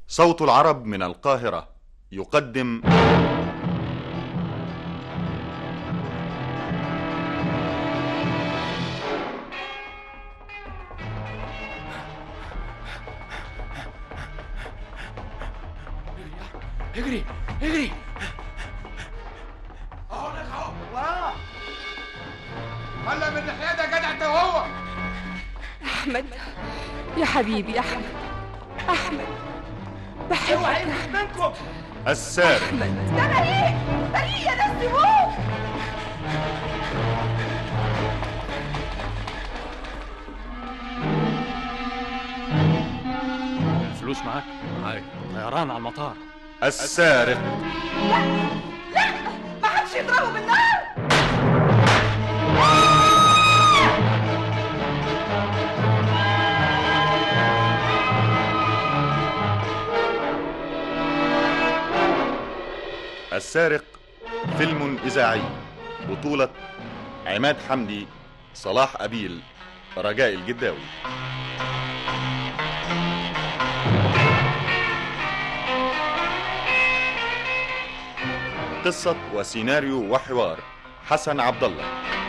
صوت العرب من القاهرة يقدم اجري اجري اهو لك اهو وراه ولا من ناحيه ده جدع انت وهو أحمد يا حبيبي يا أحمد أحمد بحبك منكم السارق أحمد ده بريء بريء يا ناس سيبوه الفلوس معاك معايا طيران على المطار السارق ما حدش يضربه بالنار السارق فيلم إذاعي بطولة عماد حمدي صلاح أبيل رجاء الجداوي قصة وسيناريو وحوار حسن عبد الله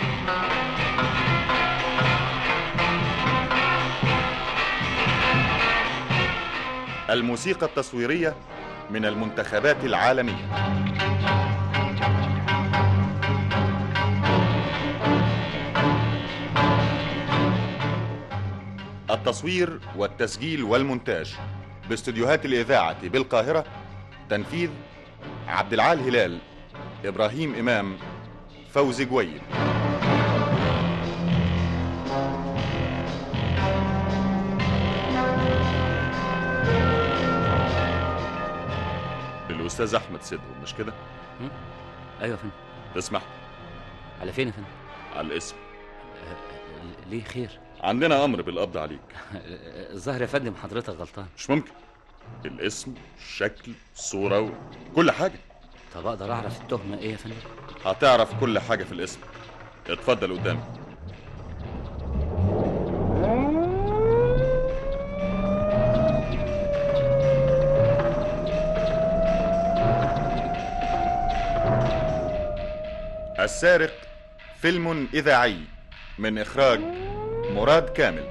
الموسيقى التصويرية من المنتخبات العالمية التصوير والتسجيل والمونتاج باستديوهات الإذاعة بالقاهرة تنفيذ عبد العال هلال إبراهيم إمام فوزي جويد الأستاذ أحمد سيدهم مش كده؟ ايوه يا فندم اسمح على فين يا فندم على الاسم آه، ليه خير عندنا أمر بالقبض عليك آه، الظاهر يا فندم حضرتك غلطان مش ممكن الاسم الشكل الصورة كل حاجة طب اقدر اعرف التهمه ايه يا فندم هتعرف كل حاجة في الاسم اتفضل قدامي السارق فيلم إذاعي من إخراج مراد كامل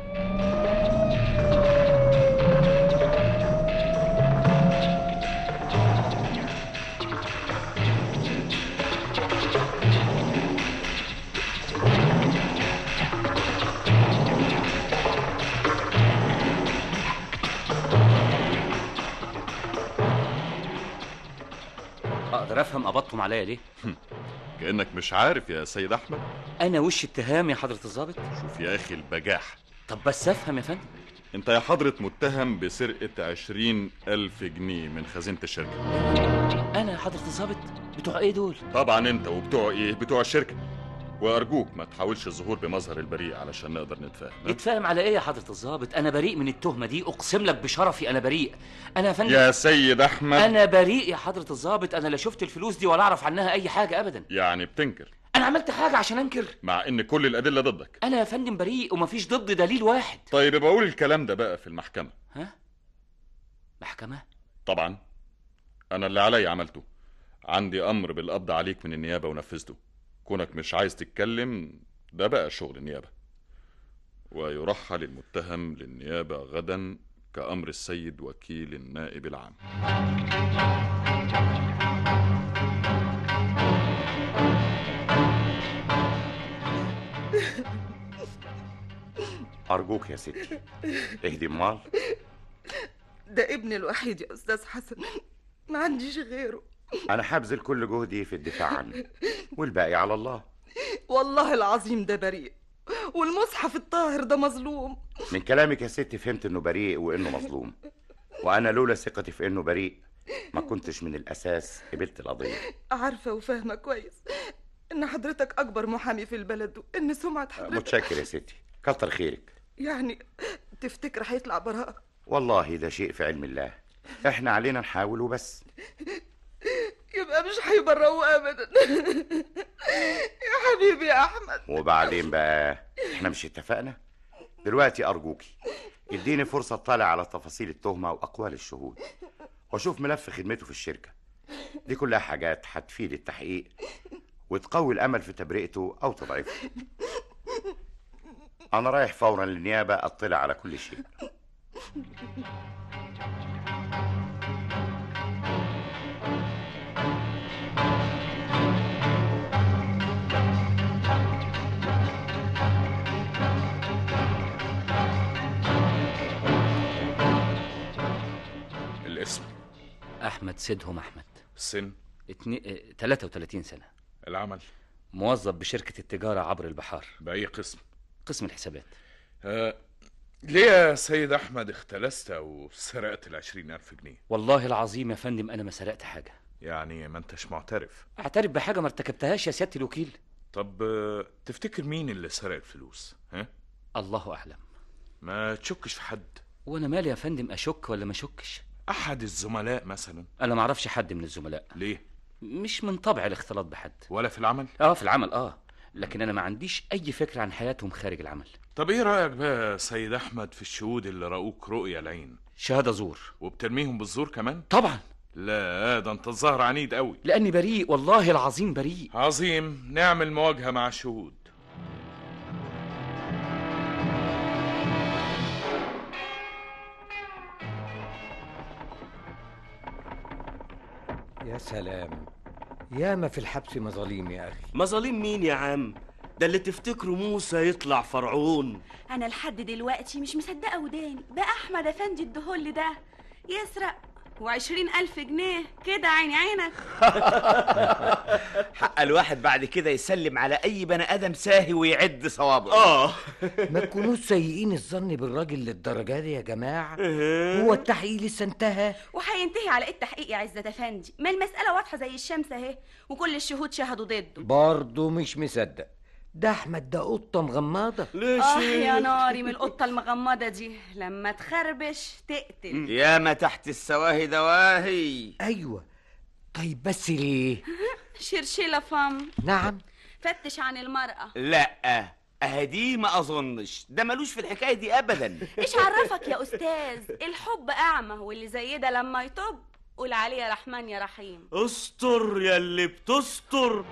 اقدر افهم قبضتم عليا ليه كأنك مش عارف يا سيد أحمد انا وش اتهام يا حضره الضابط شوف يا أخي البجاح طب بس افهم يا فندم انت يا حضرة متهم بسرقة عشرين ألف جنيه من خزينة الشركة انا يا حضره الضابط بتوع ايه دول طبعا انت وبتوع ايه بتوع الشركة وأرجوك ما تحاولش الظهور بمظهر البريء علشان نقدر نتفاهم ها؟ يتفاهم على ايه يا حضره الضابط انا بريء من التهمه دي اقسم لك بشرفي انا بريء انا يا فندم يا سيد أحمد انا بريء يا حضره الضابط انا لا شفت الفلوس دي ولا اعرف عنها اي حاجه ابدا يعني بتنكر انا عملت حاجه عشان انكر مع ان كل الأدلة ضدك انا يا فندم بريء ومفيش ضد دليل واحد طيب بقول الكلام ده بقى في المحكمة ها محكمه طبعا أنا اللي علي عملته عندي أمر بالقبض عليك من النيابة ونفذته كونك مش عايز تتكلم ده بقى شغل النيابة ويرحل المتهم للنيابة غدا كأمر السيد وكيل النائب العام أرجوك يا ستي اهدي امال ده ابني الوحيد يا استاذ حسن ما عنديش غيره أنا هبذل كل جهدي في الدفاع عنه والباقي على الله والله العظيم ده بريء والمصحف الطاهر ده مظلوم من كلامك يا ستي فهمت إنه بريء وإنه مظلوم وأنا لولا ثقتي في إنه بريء ما كنتش من الأساس قبلت القضية عارفه وفاهمه كويس ان حضرتك اكبر محامي في البلد وان سمعه حضرتك متشكر يا ستي كتر خيرك يعني تفتكر هيطلع براءه والله ده شيء في علم الله احنا علينا نحاول وبس يبقى مش هيبرئوا ابدا يا حبيبي يا احمد وبعدين بقى احنا مش اتفقنا دلوقتي ارجوكي اديني فرصه اطلع على تفاصيل التهمه واقوال الشهود واشوف ملف خدمته في الشركه دي كلها حاجات هتفيد التحقيق وتقوي الامل في تبرئته او تضعيفه انا رايح فورا للنيابه اطلع على كل شيء الاسم احمد سيدهم احمد السن اتني... اه، 33 سنه العمل موظف بشركه التجاره عبر البحار بأي قسم قسم الحسابات آه ليه يا سيد أحمد اختلست أو سرقت العشرين ألف جنيه والله العظيم يا فندم انا ما سرقت حاجه يعني ما انتش معترف اعترف بحاجه ما ارتكبتهاش يا سياده الوكيل طب آه، تفتكر مين اللي سرق الفلوس ها الله اعلم ما تشكش في حد وانا مالي يا فندم اشك ولا ما اشكش أحد الزملاء مثلا انا ما اعرفش حد من الزملاء ليه مش من طبع الاختلاط بحد ولا في العمل اه في العمل اه لكن انا ما عنديش اي فكره عن حياتهم خارج العمل طب ايه رأيك بقى يا سيد أحمد في الشهود اللي رأوك رؤية العين شهاده زور وبترميهم بالزور كمان طبعا لا ده انت الظاهر عنيد قوي لاني بريء والله العظيم بريء عظيم نعمل مواجهة مع الشهود يا سلام ياما في الحبس مظاليم يا أخي مظالم مين يا عم ده اللي تفتكروا موسى يطلع فرعون انا لحد دلوقتي مش مصدقه وداني ده احمد افندي الدهول ده يسرق وعشرين ألف جنيه كده عيني عينك حق الواحد بعد كده يسلم على اي بني ادم ساهي ويعد صوابعه اه ما تكونوش سيئين الظن بالراجل للدرجة دي يا جماعة هو التحقيق لسه انتهى وهينتهي على ايه التحقيق يا عزت افندي ما المسألة واضحة زي الشمس اهي وكل الشهود شهدوا ضده برضه مش مصدق ده أحمد ده قطة مغمضة اه يا ناري من القطة المغمضة دي لما تخربش تقتل ياما تحت السواهي دواهي أيوة طيب بس ليه شرشلة فم نعم فتش عن المرأة لا اهدي ما اظنش ده ملوش في الحكايه دي ابدا ايش عرفك يا استاذ الحب اعمى واللي زي ده لما يطب قول عليه يا رحمن يا رحيم استر يا اللي بتستر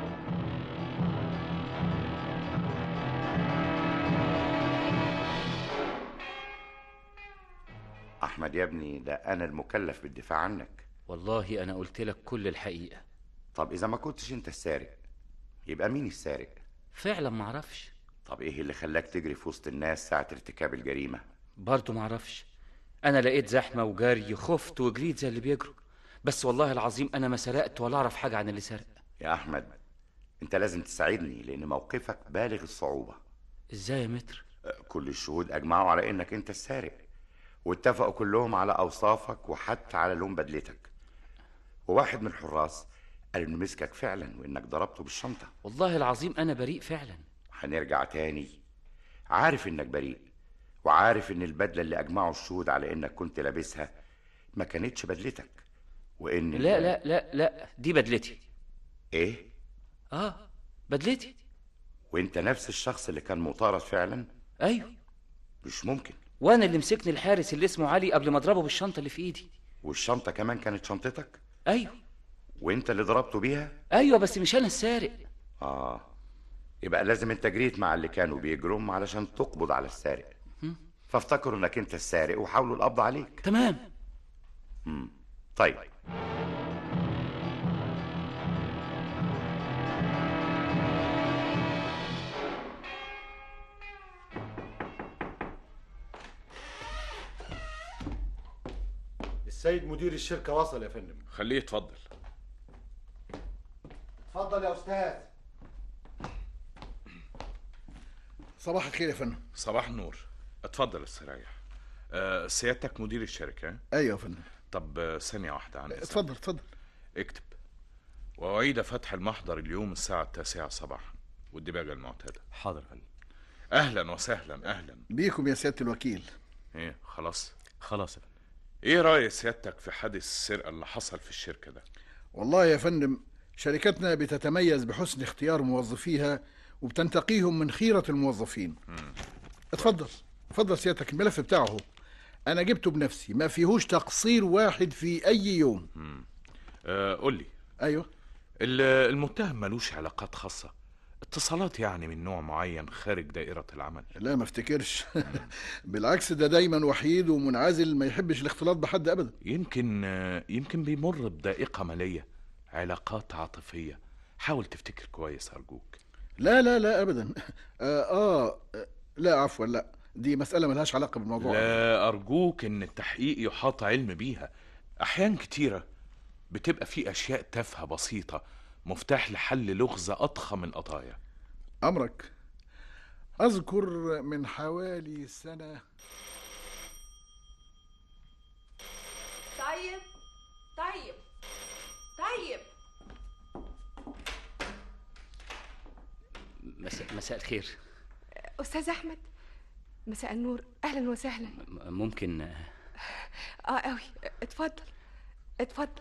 احمد يا ابني ده انا المكلف بالدفاع عنك والله انا قلت لك كل الحقيقه طب اذا ما كنتش انت السارق يبقى مين السارق فعلا ما اعرفش طب ايه اللي خلاك تجري في وسط الناس ساعه ارتكاب الجريمه برضه ما اعرفش انا لقيت زحمه وجري خفت وجريت زي اللي بيجروا بس والله العظيم انا ما سرقت ولا اعرف حاجه عن اللي سرق يا احمد انت لازم تساعدني لان موقفك بالغ الصعوبه ازاي يا متر كل الشهود اجمعوا على انك انت السارق واتفقوا كلهم على اوصافك وحتى على لون بدلتك وواحد من الحراس قال انه مسكك فعلا وانك ضربته بالشنطه والله العظيم انا بريء فعلا هنرجع تاني عارف انك بريء وعارف ان البدله اللي اجمعوا الشهود على انك كنت لابسها ما كانتش بدلتك وان لا لا لا لا دي بدلتي ايه اه بدلتي وانت نفس الشخص اللي كان مطارد فعلا ايوه مش ممكن وانا اللي مسكني الحارس اللي اسمه علي قبل ما اضربه بالشنطه اللي في ايدي والشنطه كمان كانت شنطتك ايوه وانت اللي ضربته بيها ايوه بس مش انا السارق اه يبقى لازم انت جريت مع اللي كانوا بيجرم علشان تقبض على السارق فافتكروا انك انت السارق وحاولوا القبض عليك تمام مم. طيب السيد مدير الشركة وصل يا فندم خليه يتفضل اتفضل يا أستاذ صباح الخير يا فندم صباح النور اتفضل استريح أه سيادتك مدير الشركة ها؟ ايوه يا فندم طب آه، ثانية واحدة عندي اتفضل اتفضل اكتب وأعيد فتح المحضر اليوم الساعة التاسعة صباحا والدباجة المعتادة حاضر يا فندم أهلا وسهلا أهلا بيكم يا سيادة الوكيل إيه خلاص خلاص يا فندم إيه رأي سيادتك في حادث السرقة اللي حصل في الشركة ده والله يا فندم شركتنا بتتميز بحسن اختيار موظفيها وبتنتقيهم من خيرة الموظفين اتفضل اتفضل سيادتك الملف بتاعه انا جبته بنفسي ما فيهوش تقصير واحد في اي يوم آه قول لي ايوه ال- المتهم ملوش علاقات خاصة اتصالات يعني من نوع معين خارج دائرة العمل لا ما افتكرش بالعكس ده دايما وحيد ومنعزل ما يحبش الاختلاط بحد ابدا يمكن آه، يمكن بيمر بضائقة مالية علاقات عاطفية حاول تفتكر كويس أرجوك لا لا لا ابدا آه, اه لا عفوا لا دي مسألة ملهاش علاقة بالموضوع لا أرجوك إن التحقيق يحاط علم بيها أحيان كتيرة بتبقى في أشياء تافهة بسيطة مفتاح لحل لغز أضخم من قضايا أمرك أذكر من حوالي سنة طيب طيب طيب مساء, مساء الخير استاذ احمد مساء النور اهلا وسهلا م- ممكن آه، اه قوي اتفضل اتفضل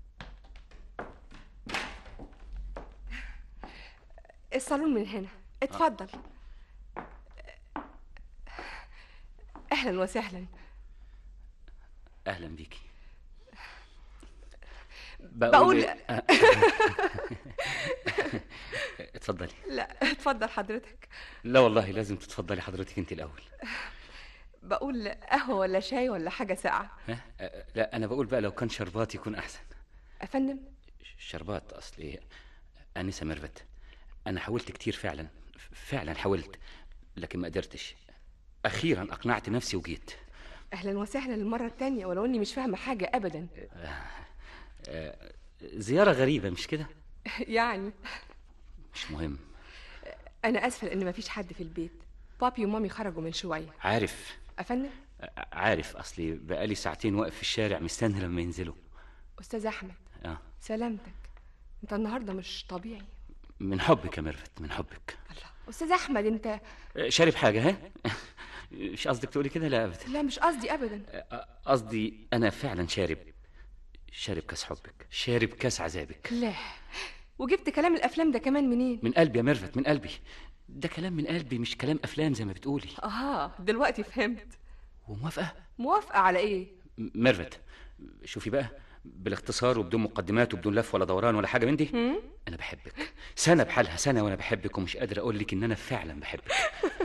الصالون من هنا اتفضل اهلا وسهلا اهلا بيكي بقول- آه. اتفضلي لا اتفضل حضرتك لا والله لازم تتفضلي حضرتك انت الاول بقول قهوه ولا شاي ولا حاجه ساقعه ها آه، لا انا بقول بقى لو كان شربات يكون احسن افندم شربات اصلي انسه ميرفت انا حاولت كتير فعلا فعلا حاولت لكن ما قدرتش اخيرا اقنعت نفسي وجيت اهلا وسهلا للمره التانية ولو اني مش فاهمه حاجه ابدا آه، زياره غريبه مش كده يعني مش مهم انا اسفه لان مفيش حد في البيت بابي ومامي خرجوا من شويه عارف افندم آه، عارف اصلي بقالي ساعتين واقف في الشارع مستني لما ينزلوا استاذ احمد اه سلامتك انت النهارده مش طبيعي من حبك يا ميرفت من حبك استاذ احمد انت آه، شارب حاجه ها مش قصدك تقولي كده لا ابدا لا مش قصدي ابدا قصدي انا فعلا شارب شارب كاس حبك شارب كاس عذابك لا وجبت كلام الافلام ده كمان منين من قلبي يا ميرفت من قلبي ده كلام من قلبي مش كلام افلام زي ما بتقولي اه دلوقتي فهمت وموافقه موافقه على ايه م- ميرفت شوفي بقى بالاختصار وبدون مقدمات وبدون لف ولا دوران ولا حاجه من دي هم؟ انا بحبك سنه بحالها سنه وانا بحبك ومش قادر اقول لك ان انا فعلا بحبك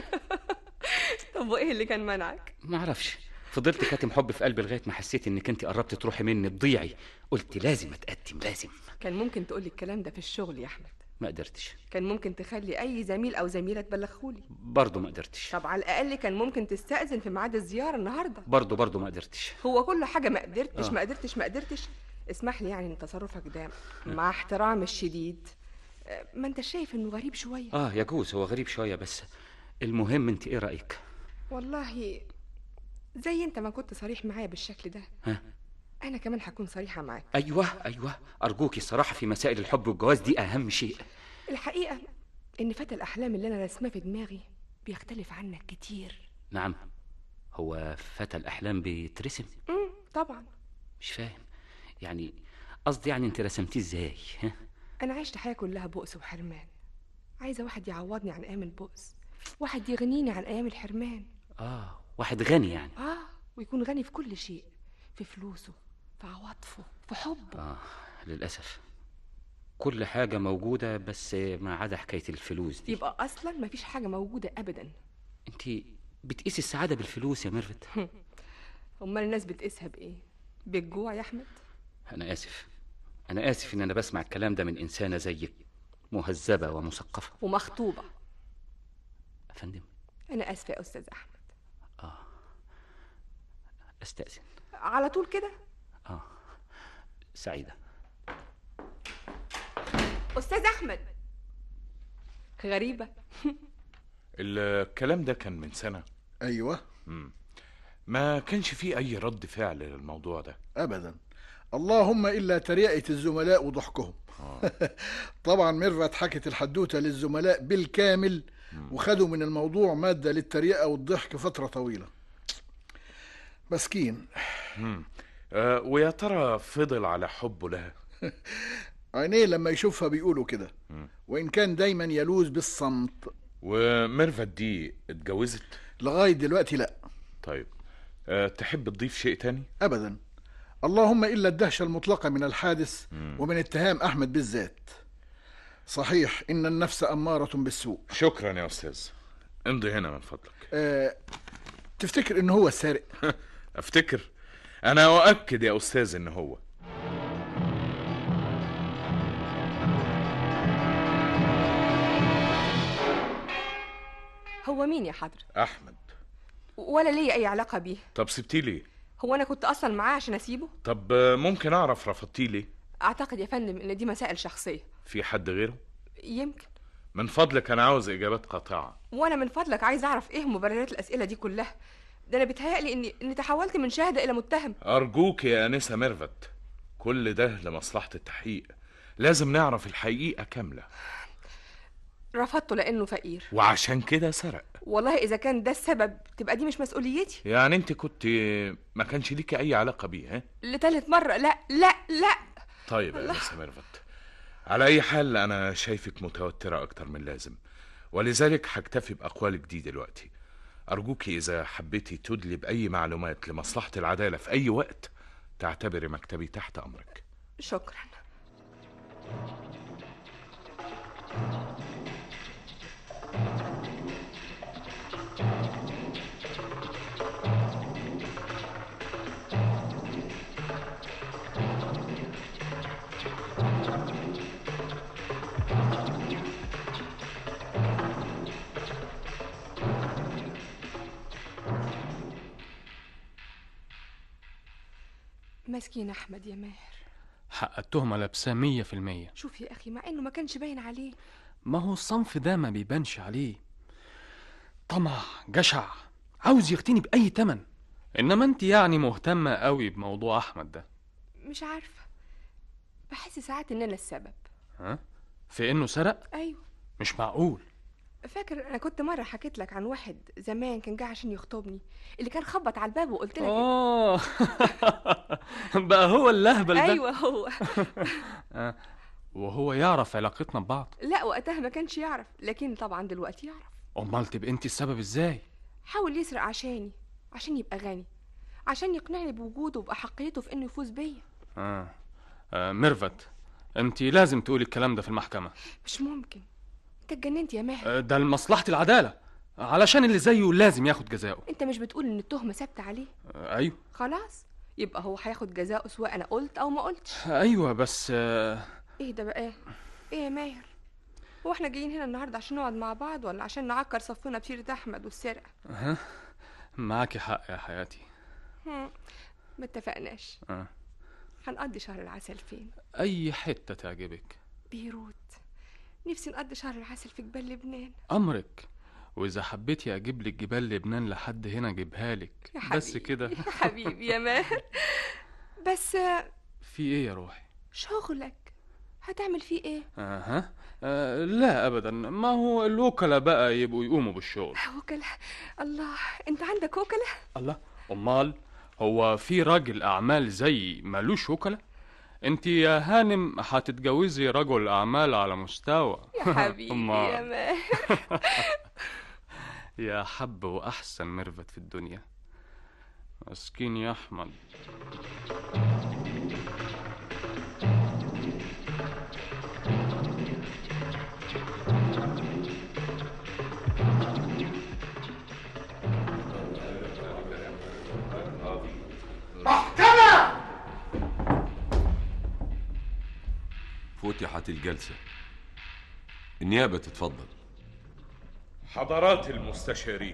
طب وايه اللي كان منعك ما اعرفش فضلت كاتم حب في قلبي لغايه ما حسيت انك انت قربت تروحي مني تضيعي قلت لازم اتقدم لازم كان ممكن تقولي الكلام ده في الشغل يا احمد ما قدرتش كان ممكن تخلي اي زميل او زميله تبلغهولي برضه ما قدرتش طب على الاقل كان ممكن تستأذن في ميعاد الزياره النهارده برضه برضه ما قدرتش هو كل حاجه ما قدرتش آه. ما قدرتش ما قدرتش اسمح لي يعني ان تصرفك ده مع احترامي الشديد آه، ما انت شايف انه غريب شويه اه يجوز هو غريب شويه بس المهم انت ايه رايك والله زي انت ما كنت صريح معايا بالشكل ده ها انا كمان هكون صريحه معاك ايوه ايوه ارجوكي الصراحه في مسائل الحب والجواز دي اهم شيء الحقيقه ان فتى الاحلام اللي انا رسماه في دماغي بيختلف عنك كتير نعم هو فتى الاحلام بيترسم امم طبعا مش فاهم يعني قصدي يعني انت رسمتيه ازاي ها انا عشت حياه كلها بؤس وحرمان عايزه واحد يعوضني عن ايام البؤس واحد يغنيني عن ايام الحرمان اه واحد غني يعني اه ويكون غني في كل شيء في فلوسه في عواطفه في حبه اه للاسف كل حاجه موجوده بس ما عدا حكايه الفلوس دي يبقى اصلا مفيش حاجه موجوده ابدا انت بتقيسي السعاده بالفلوس يا ميرفت امال الناس بتقيسها بايه بالجوع يا احمد انا اسف انا اسف ان انا بسمع الكلام ده من انسانه زيك مهذبه ومثقفه ومخطوبه يا فندم انا اسفه يا استاذ احمد استاذن على طول كده اه سعيده استاذ احمد غريبه الكلام ده كان من سنة ايوه مم. ما كانش فيه أي رد فعل للموضوع ده ابدا اللهم الا تريقه الزملاء وضحكهم طبعا ميرفت حكت الحدوته للزملاء بالكامل وخدوا من الموضوع ماده للتريقه والضحك فتره طويله مسكين مم. آه ويا ترى فضل على حبه لها عينيه لما يشوفها بيقولوا كده وان كان دايما يلوذ بالصمت وميرفت دي اتجوزت لغايه دلوقتي لا طيب أه تحب تضيف شيء تاني ابدا اللهم الا الدهشه المطلقه من الحادث ومن اتهام احمد بالذات صحيح ان النفس اماره بالسوء شكرا يا استاذ امضي هنا من فضلك أه تفتكر انه هو السارق افتكر انا اؤكد يا استاذ ان هو هو مين يا حضرة احمد ولا ليا اي علاقه بيه طب سبتيه ليه هو انا كنت اصلا معاه عشان اسيبه طب آه، ممكن اعرف رفضتيه ليه اعتقد يا فندم ان دي مسائل شخصيه في حد غيره يمكن من فضلك انا عاوز اجابات قاطعه وانا من فضلك عايز اعرف ايه مبررات الاسئله دي كلها ده انا بيتهيألي اني اني تحولت من شاهده الى متهم ارجوك يا انسه ميرفت كل ده لمصلحه التحقيق لازم نعرف الحقيقه كامله رفضته لانه فقير وعشان كده سرق والله اذا كان ده السبب تبقى دي مش مسؤوليتي يعني انت كنت ما كانش ليكي اي علاقه بيه ها لتالت مره لا لا لا طيب يا انسه ميرفت على اي حال انا شايفك متوتره اكتر من لازم ولذلك هكتفي باقوالك دي دلوقتي ارجوكي اذا حبيتي تدلي باي معلومات لمصلحه العداله في اي وقت تعتبري مكتبي تحت امرك شكرا مسكين احمد يا ماهر حق التهمة لابساه مية في المية شوف يا اخي مع انه ما كانش باين عليه ما هو الصنف ده ما بيبانش عليه طمع جشع عاوز يغتني بأي تمن إنما أنت يعني مهتمة قوي بموضوع أحمد ده مش عارفه بحس ساعات ان انا السبب ها؟ في إنه سرق؟ ايوه مش معقول فاكر انا كنت مره حكيت لك عن واحد زمان كان جه عشان يخطبني اللي كان خبط على الباب وقلت لك آه بقى هو اللهبل ده ايوه هو آه. وهو يعرف علاقتنا ببعض لا وقتها ما كانش يعرف لكن طبعا دلوقتي يعرف أمال تبقى أنت السبب إزاي؟ حاول يسرق عشاني عشان يبقى غني عشان يقنعني بوجوده وبأحقيته في انه يفوز بيا آه. آه ميرفت أنت لازم تقولي الكلام ده في المحكمة مش ممكن انت اتجننت يا ماهر آه، ده لمصلحة العدالة علشان اللي زيه لازم ياخد جزاؤه انت مش بتقول ان التهمه ثابته عليه آه، أيوه خلاص يبقى هو هياخد جزاؤه سواء انا قلت او ما قلتش أيوه بس آه، ايه ده بقى ايه يا ماهر هو احنا جايين هنا النهارده عشان نقعد مع بعض ولا عشان نعكر صفنا بسيره احمد والسرقه ها معاكي حق يا حياتي هم، ما اتفقناش آه. هنقضي شهر العسل فين أي حتة تعجبك بيروت نفسي نقضي شهر العسل في جبال لبنان أمرك وإذا حبيتي أجيب لك جبال لبنان لحد هنا أجيبها لك يا بس حبيبي. كده يا حبيبي يا ماهر بس آه، في إيه يا روحي؟ شغلك هتعمل فيه ايه أها آه لا أبدا ما هو الوكلاء بقى يبقوا يقوموا بالشغل وكلاء الله انت عندك وكلاء الله أمال هو في راجل أعمال زي مالوش وكلاء؟ أنت يا هانم هتتجوزي رجل أعمال على مستوى يا حبيبي أمال. يا ماهر يا حب وأحسن مرفت في الدنيا مسكين يا أحمد محكمة فتحت الجلسة النيابة تتفضل حضرات المستشارين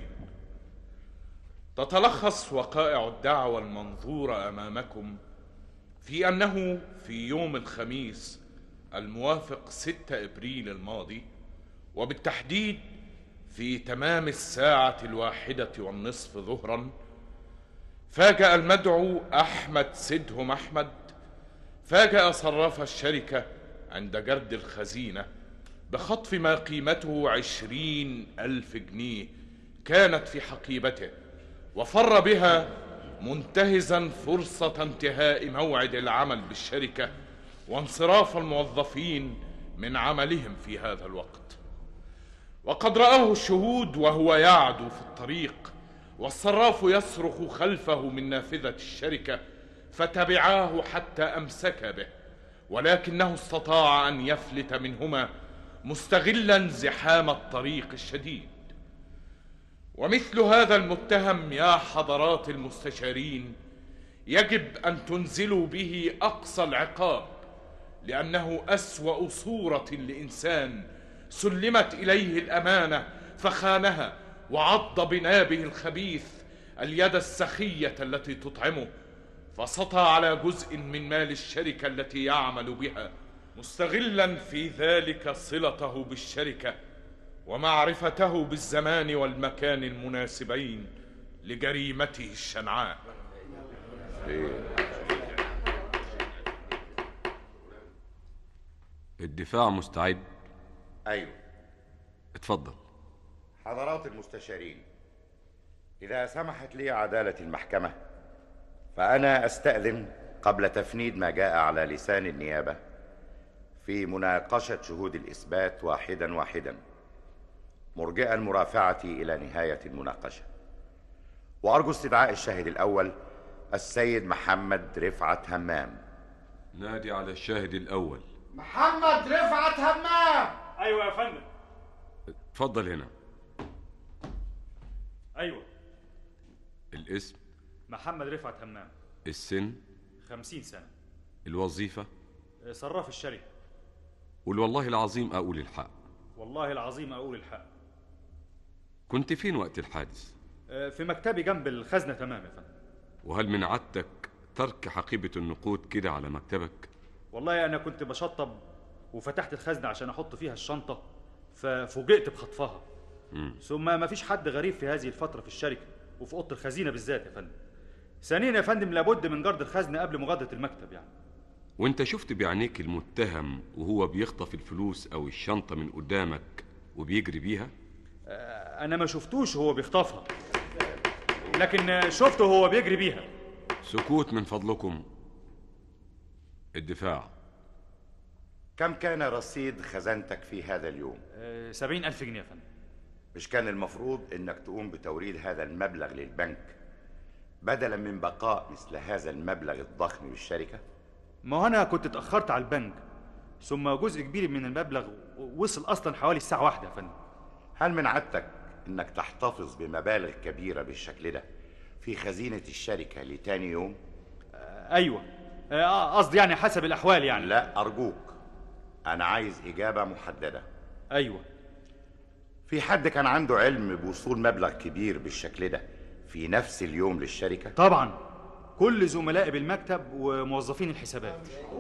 تتلخص وقائع الدعوى المنظورة أمامكم في أنه في يوم الخميس الموافق 6 إبريل الماضي وبالتحديد في تمام الساعة الواحدة والنصف ظهرا فاجأ المدعو أحمد سيدهم أحمد فاجأ صراف الشركة عند جرد الخزينة بخطف ما قيمته عشرين ألف جنيه كانت في حقيبته وفر بها منتهزا فرصة انتهاء موعد العمل بالشركة وانصراف الموظفين من عملهم في هذا الوقت وقد رآه الشهود وهو يعدو في الطريق والصراف يصرخ خلفه من نافذة الشركة فتبعاه حتى أمسك به ولكنه استطاع أن يفلت منهما مستغلا زحام الطريق الشديد ومثل هذا المتهم يا حضرات المستشارين يجب أن تنزلوا به أقصى العقاب لأنه أسوأ صورة لإنسان سلمت إليه الأمانة فخانها وعض بنابه الخبيث اليد السخية التي تطعمه فسطى على جزء من مال الشركة التي يعمل بها مستغلا في ذلك صلته بالشركة ومعرفته بالزمان والمكان المناسبين لجريمته الشنعاء الدفاع مستعد أيوه اتفضل حضرات المستشارين إذا سمحت لي عدالة المحكمة فأنا أستأذن قبل تفنيد ما جاء على لسان النيابة في مناقشة شهود الإثبات واحدا واحدا مرجئا مرافعتي إلى نهاية المناقشة وأرجو استدعاء الشاهد الأول السيد محمد رفعت همام نادي على الشاهد الأول محمد رفعت همام ايوه يا فندم اتفضل هنا ايوه الاسم محمد رفعت همام السن خمسين سنة الوظيفة صراف الشركة قول والله العظيم أقول الحق والله العظيم أقول الحق كنت فين وقت الحادث آه، في مكتبي جنب الخزنة تمام يا فندم وهل من عادتك ترك حقيبة النقود كده على مكتبك والله أنا كنت بشطب وفتحت الخزنة عشان أحط فيها الشنطة ففوجئت بخطفها مم. ثم ما فيش حد غريب في هذه الفترة في الشركة وفي أوضة الخزينة بالذات يا فندم ثانيا يا فندم لابد من جرد الخزنة قبل مغادرة المكتب يعني وانت شفت بعينيك المتهم وهو بيخطف الفلوس او الشنطة من قدامك وبيجري بيها آه، أنا ما شفتوش وهو بيخطفها لكن آه، شفته وهو بيجري بيها سكوت من فضلكم الدفاع كم كان رصيد خزانتك في هذا اليوم؟ آه، سبعين ألف جنيه يا فندم مش كان المفروض انك تقوم بتوريد هذا المبلغ للبنك بدلا من بقاء مثل هذا المبلغ الضخم بالشركة؟ ما هو أنا كنت اتأخرت على البنك ثم جزء كبير من المبلغ وصل أصلا حوالي الساعة واحدة يا فندم هل من عادتك انك تحتفظ بمبالغ كبيرة بالشكل ده في خزينة الشركة لتاني يوم؟ أيوة آه، قصدي يعني حسب الأحوال يعني لا أرجوك أنا عايز إجابة محددة أيوة في حد كان عنده علم بوصول مبلغ كبير بالشكل ده في نفس اليوم للشركة؟ طبعا كل زملائي بالمكتب وموظفين الحسابات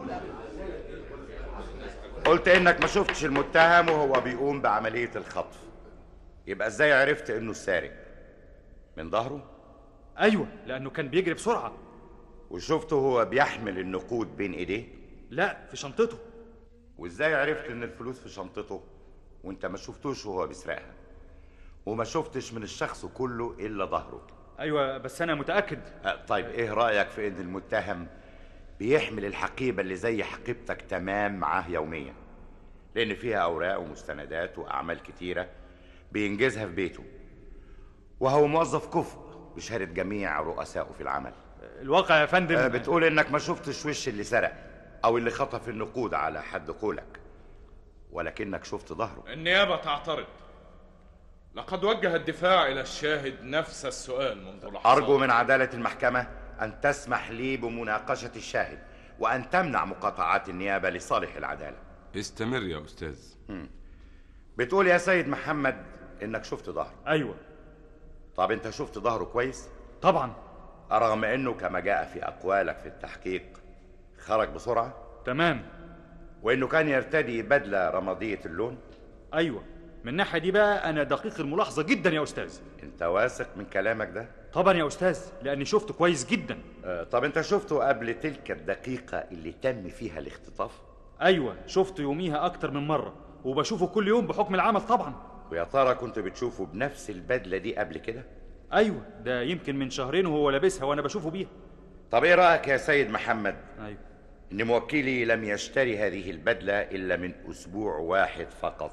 قلت إنك ما شفتش المتهم وهو بيقوم بعملية الخطف يبقى إزاي عرفت إنه السارق؟ من ظهره؟ أيوة لأنه كان بيجري بسرعة وشفته هو بيحمل النقود بين إيديه؟ لا في شنطته وإزاي عرفت إن الفلوس في شنطته وأنت ما شفتوش وهو بيسرقها؟ وما شفتش من الشخص كله إلا ظهره أيوة بس أنا متأكد أه، طيب إيه رأيك في إن المتهم بيحمل الحقيبة اللي زي حقيبتك تمام معاه يوميا لأن فيها أوراق ومستندات وأعمال كتيرة بينجزها في بيته وهو موظف كفء بشهادة جميع رؤسائه في العمل الواقع يا فندم أه، بتقول إنك ما شفتش وش اللي سرق أو اللي خطف النقود على حد قولك ولكنك شفت ظهره النيابة تعترض لقد وجه الدفاع إلى الشاهد نفس السؤال منذ لحظات أرجو من عدالة المحكمة أن تسمح لي بمناقشة الشاهد وأن تمنع مقاطعات النيابة لصالح العدالة استمر يا أستاذ بتقول يا سيد محمد إنك شفت ظهره أيوة طب أنت شفت ظهره كويس؟ طبعا رغم أنه كما جاء في أقوالك في التحقيق خرج بسرعة تمام وأنه كان يرتدي بدلة رمادية اللون أيوة من الناحية دي بقى أنا دقيق الملاحظة جدا يا أستاذ أنت واثق من كلامك ده؟ طبعا يا أستاذ لأني شفته كويس جدا آه، طب أنت شفته قبل تلك الدقيقة اللي تم فيها الاختطاف؟ أيوة شفته يوميها أكتر من مرة وبشوفه كل يوم بحكم العمل طبعا ويا ترى كنت بتشوفه بنفس البدلة دي قبل كده؟ أيوة ده يمكن من شهرين وهو لابسها وأنا بشوفه بيها طب إيه رأيك يا سيد محمد؟ أيوة إن موكلي لم يشتري هذه البدلة إلا من أسبوع واحد فقط.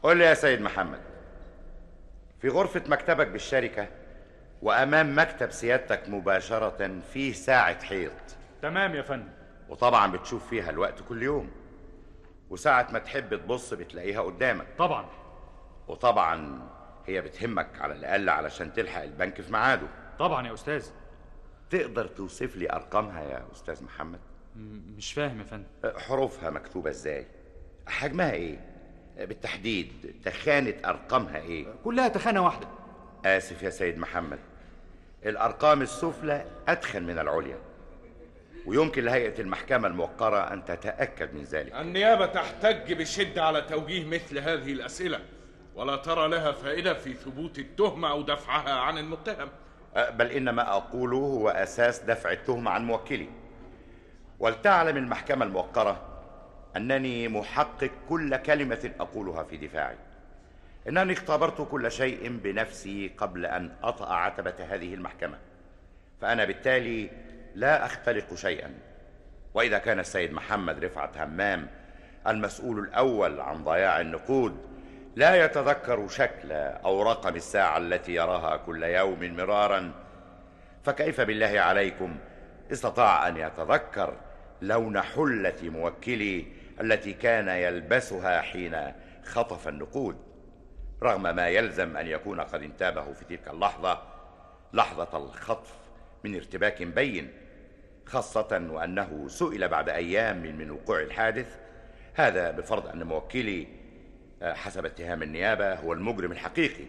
قول لي يا سيد محمد في غرفة مكتبك بالشركة وأمام مكتب سيادتك مباشرة فيه ساعة حيط تمام يا فندم وطبعا بتشوف فيها الوقت كل يوم وساعة ما تحب تبص بتلاقيها قدامك طبعا وطبعا هي بتهمك على الأقل علشان تلحق البنك في ميعاده طبعا يا استاذ تقدر توصف لي أرقامها يا أستاذ محمد م- مش فاهم يا فندم حروفها مكتوبة إزاي حجمها إيه بالتحديد تخانة أرقامها إيه كلها تخانه واحده آسف يا سيد محمد الأرقام السفلى أدخن من العليا ويمكن لهيئة المحكمة الموقرة أن تتأكد من ذلك النيابة تحتج بشدة على توجيه مثل هذه الأسئلة ولا ترى لها فائدة في ثبوت التهمة أو دفعها عن المتهم أه، بل إن ما أقوله هو أساس دفع التهمة عن موكلي ولتعلم المحكمة الموقرة أنني محقق كل كلمة أقولها في دفاعي إنني اختبرت كل شيء بنفسي قبل أن أطأ عتبة هذه المحكمة فأنا بالتالي لا أختلق شيئا وإذا كان السيد محمد رفعت همام المسؤول الأول عن ضياع النقود لا يتذكر شكل أو رقم الساعة التي يراها كل يوم مرارا فكيف بالله عليكم استطاع أن يتذكر لون حلة موكلي التي كان يلبسها حين خطف النقود رغم ما يلزم أن يكون قد انتابه في تلك اللحظة لحظة الخطف من ارتباك بين خاصة وأنه سئل بعد أيام من من وقوع الحادث هذا بفرض أن موكلي آه، حسب اتهام النيابة هو المجرم الحقيقي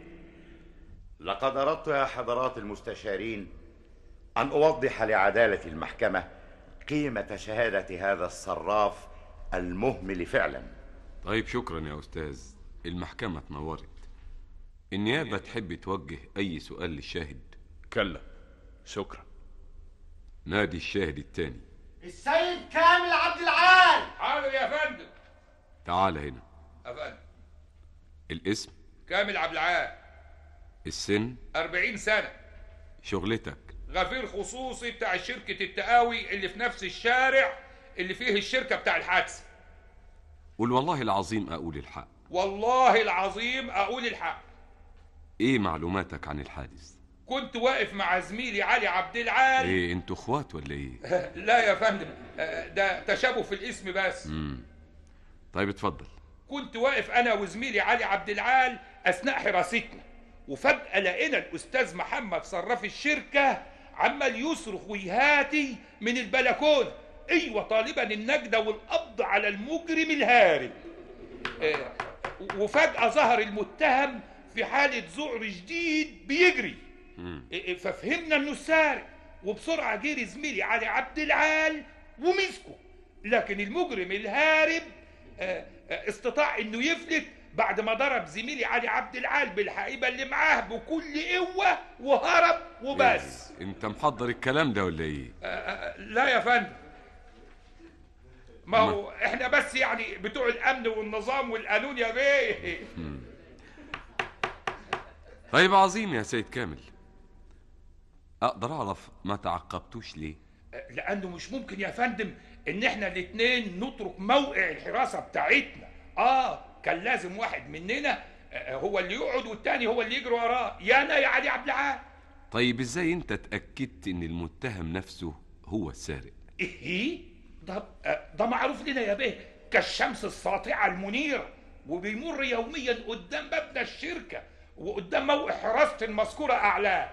لقد أردت يا حضرات المستشارين أن أوضح لعدالة المحكمة قيمة شهادة هذا الصراف المهمل فعلا طيب شكرا يا أستاذ المحكمة اتنورت النيابة تحب توجه أي سؤال للشاهد كلا شكرا نادي الشاهد التاني السيد كامل عبد العال حاضر يا فندم تعال هنا يا فندم الاسم كامل عبد العال السن 40 سنة شغلتك غفير خصوصي بتاع شركة التقاوي اللي في نفس الشارع اللي فيه الشركة بتاع الحادث قول والله العظيم أقول الحق والله العظيم أقول الحق إيه معلوماتك عن الحادث كنت واقف مع زميلي علي عبد العال إيه انتوا اخوات ولا إيه لا يا فندم آه، ده تشابه في الاسم بس مم. طيب اتفضل كنت واقف انا وزميلي علي عبد العال اثناء حراستنا وفجاه لقينا الاستاذ محمد صراف الشركه عمال يصرخ ويهاتي من البلكونه ايوه طالبا النجده والقبض على المجرم الهارب آه، وفجاه ظهر المتهم في حاله ذعر شديد بيجري مم. إيه، ففهمنا انه السارق وبسرعه جري زميلي علي عبد العال ومسكه لكن المجرم الهارب آه، آه، استطاع انه يفلت بعد ما ضرب زميلي علي عبد العال بالحقيبه اللي معاه بكل قوه وهرب وبس إيه؟ انت محضر الكلام ده ولا ايه آه، آه، لا يا فندم ما هو احنا بس يعني بتوع الامن والنظام والقانون يا بيه مم. طيب عظيم يا سيد كامل اقدر اعرف ما تعقبتوش ليه لانه مش ممكن يا فندم ان احنا الاتنين نترك موقع الحراسه بتاعتنا اه كان لازم واحد مننا آه، هو اللي يقعد والتاني هو اللي يجري وراه يا انا يا علي عبد العال طيب ازاي انت اتاكدت ان المتهم نفسه هو السارق ايه ده آه، ده معروف لنا يا بيه كالشمس الساطعه المنيره وبيمر يوميا قدام مبنى الشركه وقدام موقع حراسه المذكوره اعلاه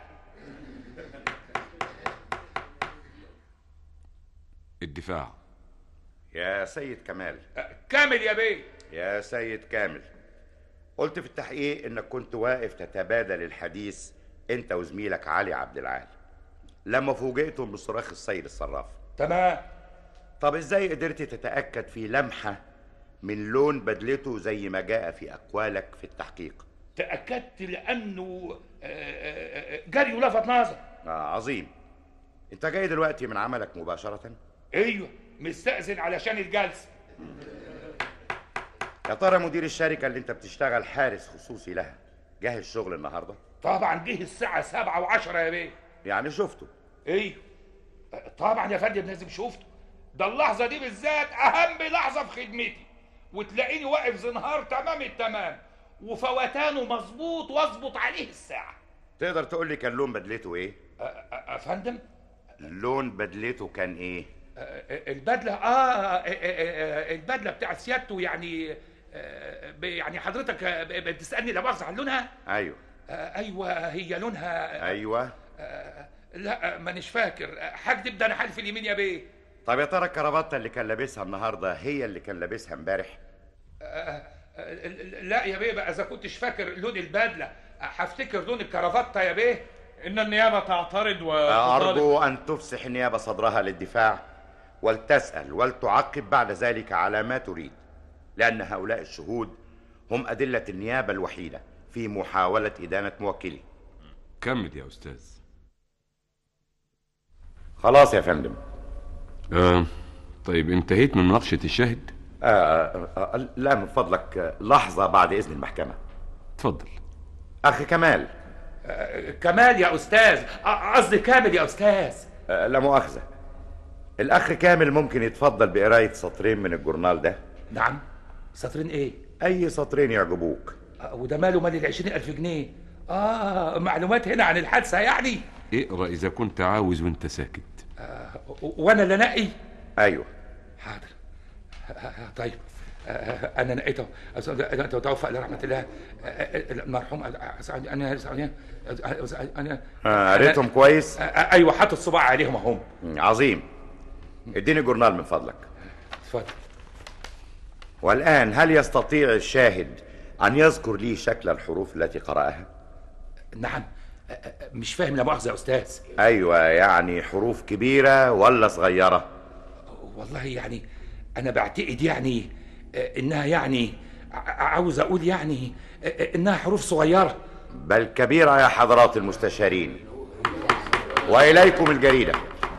الدفاع يا سيد كمال كامل يا بيه يا سيد كامل قلت في التحقيق انك كنت واقف تتبادل الحديث انت وزميلك علي عبد العال لما فوجئتم بصراخ السيد الصراف تمام طب ازاي قدرت تتاكد في لمحه من لون بدلته زي ما جاء في اقوالك في التحقيق تاكدت لانه آه، آه، آه، جري ولفت نظر آه عظيم انت جاي دلوقتي من عملك مباشره ايوه مستأذن علشان الجلسه يا ترى مدير الشركه اللي انت بتشتغل حارس خصوصي لها جه الشغل النهارده طبعا جه الساعه سبعة وعشرة يا بيه يعني شفته ايوه طبعا يا فندم لازم شفته ده اللحظه دي بالذات اهم لحظه في خدمتي وتلاقيني واقف زنهار تمام التمام وفوتانه مظبوط واظبط عليه الساعه تقدر تقول لي كان لون بدلته ايه افندم لون بدلته كان ايه البدله اه البدله بتاع سيادته يعني آه، ب- يعني حضرتك آه، ب- بتسالني لا مؤاخذه عن لونها ايوه آه، ايوه هي لونها ايوه لا مانيش فاكر هكدب ده انا حالف اليمين يا بيه طب يا ترى الكرافته اللي كان لابسها النهارده هي اللي كان لابسها امبارح آه، آه، لا يا بيه بقى اذا كنتش فاكر لون البدله هفتكر لون الكرافته يا بيه ان النيابه تعترض و أرجو أن تفسح النيابة صدرها للدفاع ولتسأل ولتعقب بعد ذلك على ما تريد لأن هؤلاء الشهود هم أدلة النيابة الوحيدة في محاولة إدانة موكلي كمل يا أستاذ خلاص يا فندم آه طيب انتهيت من مناقشة الشاهد آه آه آه لا من فضلك آه، لحظة بعد إذن المحكمة اتفضل أخي كمال آه، كمال يا استاذ آه، قصدي كامل يا استاذ آه لا مؤاخذة الأخ كامل ممكن يتفضل بقراية سطرين من الجورنال ده نعم سطرين ايه أي سطرين يعجبوك آه، وده ماله مال العشرين ألف جنيه اه معلومات هنا عن الحادثة يعني اقرأ إذا كنت عاوز وانت ساكت آه، و- وانا اللي نقي أيوه حاضر آه، آه، طيب آه، آه، انا نقيته أنا توفى الى رحمه الله آه، آه، المرحوم آه، انا انا انا آه قريتهم كويس آه، آه، ايوه حاطط صباع عليهم اهم عظيم اديني جورنال من فضلك اتفضل والآن هل يستطيع الشاهد أن يذكر لي شكل الحروف التي قرأها؟ نعم آه، آه، مش فاهم لا مؤاخذه يا استاذ أيوة يعني حروف كبيرة ولا صغيرة؟ والله يعني انا بعتقد يعني آه، انها يعني ع- عاوز اقول يعني آه، آه، انها حروف صغيره بل كبيرة يا حضرات المستشارين وإليكم الجريدة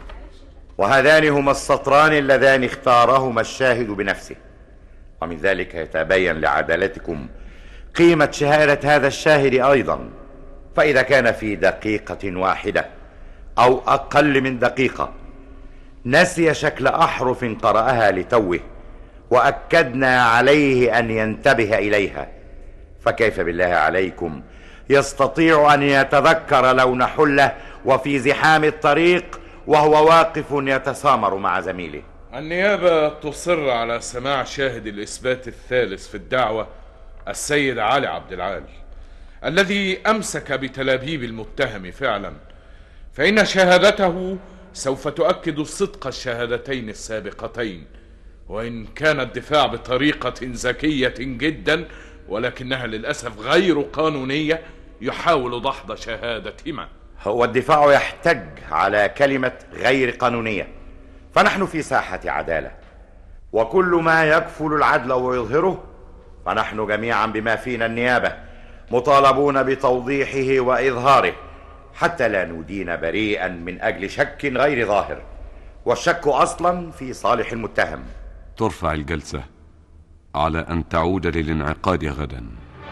وهذان هما السطران اللذان اختارهما الشاهد بنفسه ومن ذلك يتبين لعدالتكم قيمة شهادة هذا الشاهد أيضا فإذا كان في دقيقة واحدة أو أقل من دقيقة نسي شكل أحرف قرأها لتوه وأكدنا عليه أن ينتبه إليها فكيف بالله عليكم يستطيع أن يتذكر لون حلة وفي زحام الطريق وهو واقف يتسامر مع زميله النيابة تصر على سماع شاهد الإثبات الثالث في الدعوة السيد علي عبد العال الذي أمسك بتلابيب المتهم فعلا فإن شهادته سوف تؤكد صدق الشهادتين السابقتين وإن كان الدفاع بطريقة ذكية جدا ولكنها للأسف غير قانونية يحاول دحض شهادتهما هو الدفاع يحتج على كلمة غير قانونية فنحن في ساحة عدالة وكل ما يكفل العدل ويظهره فنحن جميعا بما فينا النيابة مطالبون بتوضيحه وإظهاره حتى لا ندين بريئا من أجل شك غير ظاهر والشك أصلا في صالح المتهم ترفع الجلسة على أن تعود للانعقاد غدا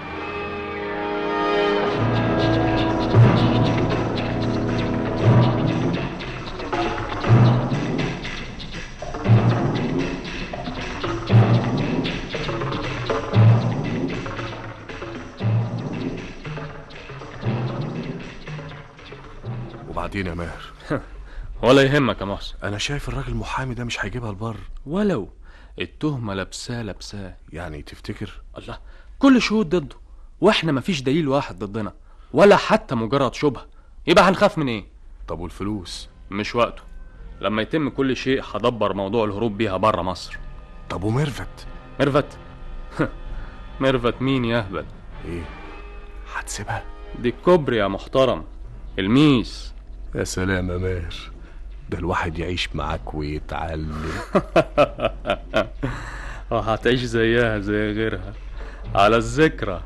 وبعدين يا ماهر ولا يهمك يا محسن انا شايف الراجل المحامي ده مش هيجيبها البر ولو التهمة لابساه لابساه يعني تفتكر الله كل شهود ضده واحنا مفيش دليل واحد ضدنا ولا حتى مجرد شبهة يبقى هنخاف من ايه طب والفلوس مش وقته لما يتم كل شيء هدبر موضوع الهروب بيها بره مصر طب وميرفت ميرفت ميرفت مين يا اهبل ايه هتسيبها دي الكوبري يا محترم الميس يا سلام يا ماهر ده الواحد يعيش معاك ويتعلم اه هتعيش زيها زي غيرها على الذكرى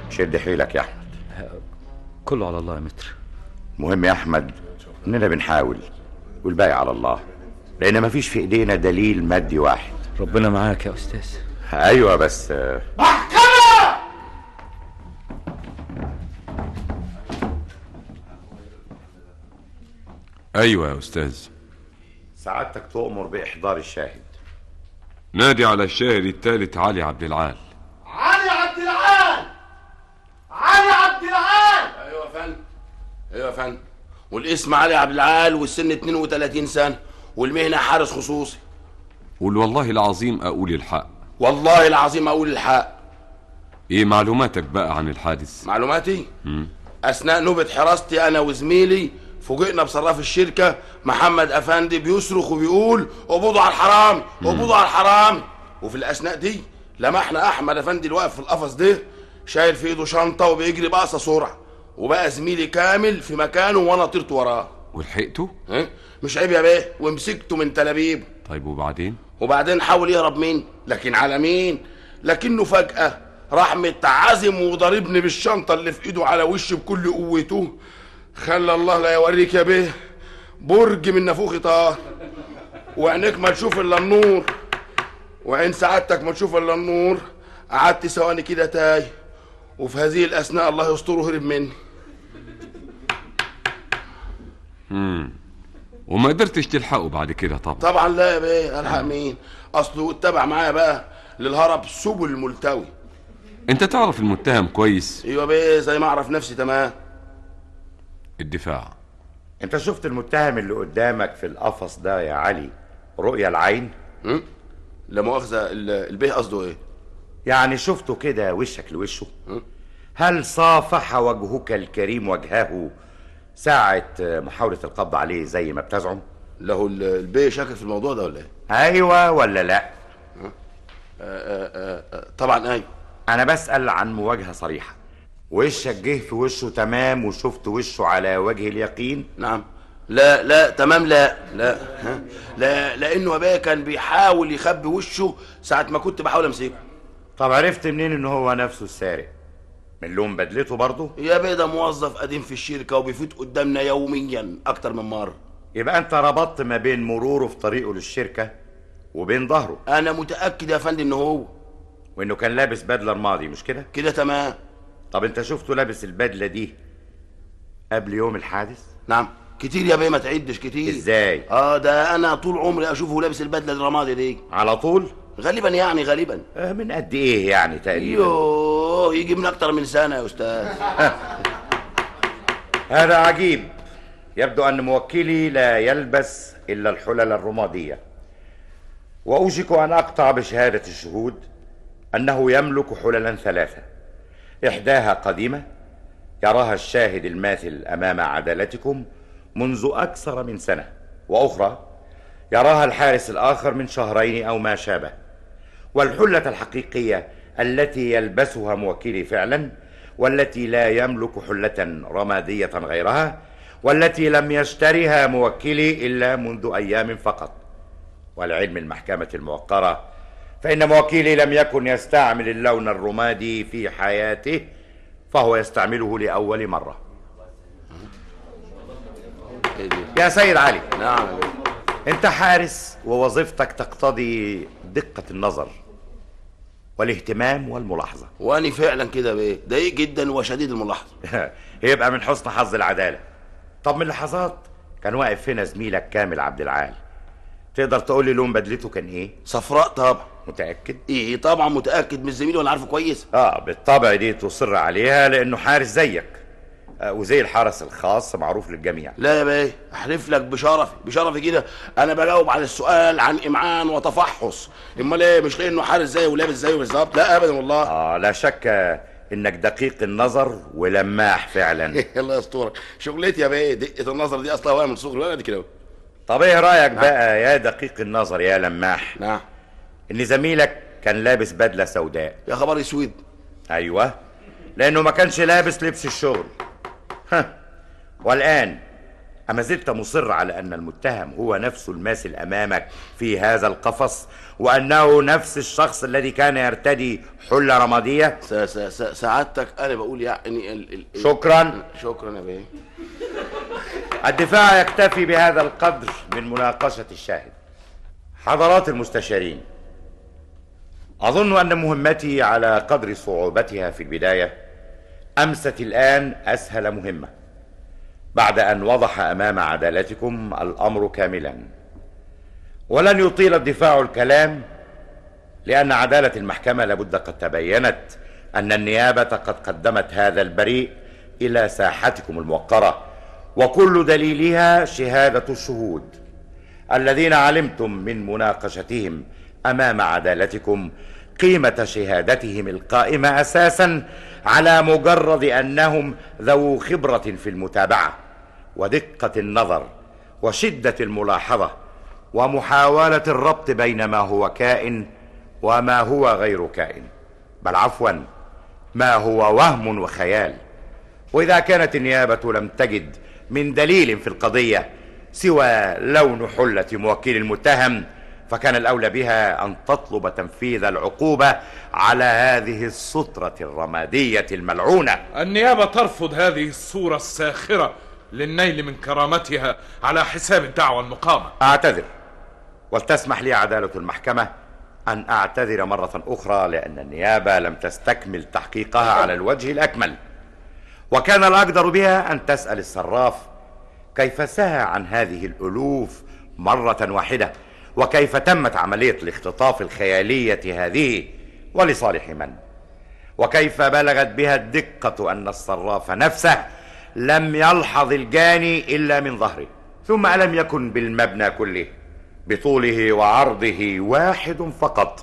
شد حيلك يا احمد كله على الله يا متر مهم يا احمد اننا بنحاول والباقي على الله لان مفيش في ايدينا دليل مادي واحد ربنا معاك يا استاذ ايوه بس آه، ايوه يا استاذ سعادتك تؤمر باحضار الشاهد نادي على الشاهد الثالث علي عبد العال علي عبد العال علي عبد العال ايوه يا فندم ايوه يا فندم والاسم علي عبد العال والسن 32 سنه والمهنه حارس خصوصي قول والله العظيم اقول الحق والله العظيم اقول الحق ايه معلوماتك بقى عن الحادث معلوماتي مم. اثناء نوبه حراستي انا وزميلي فوجئنا بصراف الشركه محمد افندي بيصرخ وبيقول قبضوا على الحرامي قبضوا على الحرامي وفي الاثناء دي لمحنا احمد افندي اللي واقف في القفص ده شايل في ايده شنطه وبيجري باقصى سرعه وبقى زميلي كامل في مكانه وانا طرت وراه ولحقته ها؟ مش عيب يا بيه ومسكته من تلابيبه طيب وبعدين وبعدين حاول يهرب مين لكن على مين لكنه فجأة راح متعزم وضربني بالشنطة اللي في ايده على وشي بكل قوته خلى الله لا يوريك يا بيه برج من نافوخي طار وعينيك ما تشوف الا النور وعين سعادتك ما تشوف الا النور قعدت ثواني كده تايه وفي هذه الاثناء الله يستره هرب مني مم. وما قدرتش تلحقه بعد كده طبعا طبعا لا يا بيه الحق مين اصله اتبع معايا بقى للهرب سبل الملتوي انت تعرف المتهم كويس ايوه بيه زي ما اعرف نفسي تمام الدفاع انت شفت المتهم اللي قدامك في القفص ده يا علي رؤيا العين م? لا مؤاخذة ال- البيه قصده ايه يعني شفته كده وشك لوشه هل صافح وجهك الكريم وجهه ساعة محاولة القبض عليه زي ما بتزعم له ال- البيه شاكك في الموضوع ده ولا ايه ايوه ولا لا آه آه آه طبعا ايوه انا بسأل عن مواجهة صريحة وشك جه في وشه تمام وشفت وشه على وجه اليقين نعم لا لا تمام لا لا ها لا لانه ابويا كان بيحاول يخبي وشه ساعة ما كنت بحاول امسكه طب عرفت منين ان هو نفسه السارق من لون بدلته برضه يا بيه ده موظف قديم في الشركة وبيفوت قدامنا يوميا اكتر من مرة يبقى انت ربطت ما بين مروره في طريقه للشركة وبين ظهره انا متأكد يا فندم ان هو وانه كان لابس بدلة رمادي مش كده كده تمام طب انت شفته لابس البدلة دي قبل يوم الحادث نعم كتير يا بيه ما تعدش كتير ازاي اه ده انا طول عمري اشوفه لابس البدله الرمادي دي على طول غالبا يعني غالبا آه من قد ايه يعني تقريبا يوه يجي من اكتر من سنه يا استاذ هذا عجيب يبدو ان موكلي لا يلبس الا الحلل الرماديه واوشك ان اقطع بشهاده الشهود انه يملك حللا ثلاثه احداها قديمه يراها الشاهد الماثل امام عدالتكم منذ اكثر من سنه واخرى يراها الحارس الاخر من شهرين او ما شابه والحله الحقيقيه التي يلبسها موكلي فعلا والتي لا يملك حله رماديه غيرها والتي لم يشترها موكلي الا منذ ايام فقط والعلم المحكمه الموقره فان موكلي لم يكن يستعمل اللون الرمادي في حياته فهو يستعمله لاول مره يا سيد علي نعم انت حارس ووظيفتك تقتضي دقه النظر والاهتمام والملاحظه واني فعلا كده بيه دقيق جدا وشديد الملاحظه يبقى من حسن حظ العداله طب من لحظات كان واقف هنا زميلك كامل عبد العال تقدر تقول لي لون بدلته كان ايه صفراء طبعا متاكد ايه طبعا متاكد من زميلي وانا عارفه كويس اه بالطبع دي تصر عليها لانه حارس زيك آه وزي الحرس الخاص معروف للجميع لا يا بيه احلف لك بشرفي بشرفي كده انا بجاوب على السؤال عن امعان وتفحص امال ايه مش لانه حارس زيه ولابس زيه بالظبط لا ابدا والله اه لا شك انك دقيق النظر ولماح فعلا الله يسترك شغلتي يا بيه دقه النظر دي اصلا وانا من صغري وانا دي كده طب ايه رايك بقى يا دقيق النظر يا لماح نعم ان زميلك كان لابس بدله سوداء يا خبر اسود ايوه لانه ما كانش لابس لبس الشغل ها والان أما زلت مصر على أن المتهم هو نفسه الماثل أمامك في هذا القفص وأنه نفس الشخص الذي كان يرتدي حلة رمادية س- س- س- سعادتك انا بقول يعني ال... ال... ال- شكراً. شكرا يا بيه الدفاع يكتفي بهذا القدر من مناقشة الشاهد حضرات المستشارين أظن أن مهمتي على قدر صعوبتها في البداية أمست الآن أسهل مهمة بعد أن وضح أمام عدالتكم الأمر كاملا ولن يطيل الدفاع الكلام لأن عدالة المحكمة لابد قد تبينت أن النيابة قد قدمت هذا البريء إلى ساحتكم الموقرة وكل دليلها شهادة الشهود الذين علمتم من مناقشتهم أمام عدالتكم قيمة شهادتهم القائمة أساسا على مجرد أنهم ذو خبرة في المتابعة ودقة النظر وشدة الملاحظة ومحاولة الربط بين ما هو كائن وما هو غير كائن بل عفوا ما هو وهم وخيال وإذا كانت النيابة لم تجد من دليل في القضية سوى لون حلة موكل المتهم فكان الأولى بها أن تطلب تنفيذ العقوبة على هذه السترة الرمادية الملعونة النيابة ترفض هذه الصورة الساخرة للنيل من كرامتها على حساب الدعوة المقامة أعتذر ولتسمح لي عدالة المحكمة أن أعتذر مرة أخرى لأن النيابة لم تستكمل تحقيقها على الوجه الأكمل وكان الأقدر بها أن تسأل الصراف كيف سهى عن هذه الألوف مرة واحدة وكيف تمت عملية الاختطاف الخيالية هذه ولصالح من وكيف بلغت بها الدقة أن الصراف نفسه لم يلحظ الجاني إلا من ظهره ثم ألم يكن بالمبنى كله بطوله وعرضه واحد فقط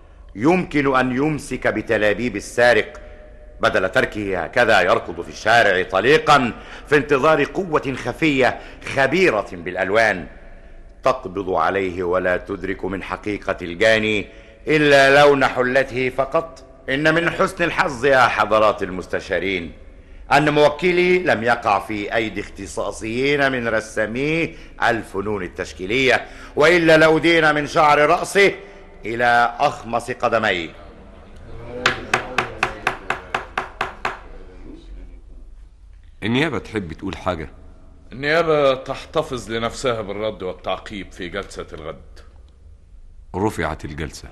يمكن أن يمسك بتلابيب السارق بدل تركه هكذا يركض في الشارع طليقا في انتظار قوة خفية خبيرة بالألوان تقبض عليه ولا تدرك من حقيقة الجاني إلا لون حلته فقط إن من حسن الحظ يا حضرات المستشارين أن موكلي لم يقع في أيدي اختصاصيين من رسامي الفنون التشكيلية وإلا لأدين من شعر رأسه إلى أخمص قدميه النيابة تحب تقول حاجة النيابة تحتفظ لنفسها بالرد والتعقيب في جلسة الغد رفعت الجلسة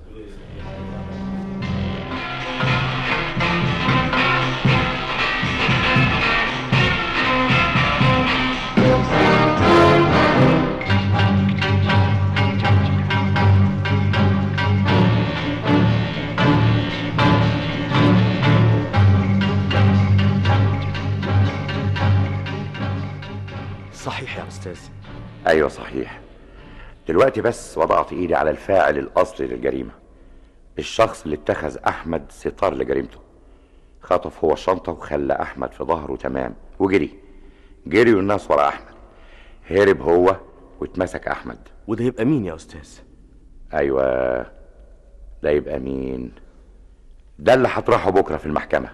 صحيح يا أستاذ أيوة صحيح دلوقتي بس وضعت إيدي على الفاعل الأصلي للجريمة الشخص اللي اتخذ أحمد ستار لجريمته خطف هو الشنطة وخلى أحمد في ظهره تمام وجري جري والناس ورا أحمد هرب هو واتمسك أحمد وده يبقى مين يا أستاذ أيوة ده يبقى مين ده اللي هطرحه بكرة في المحكمة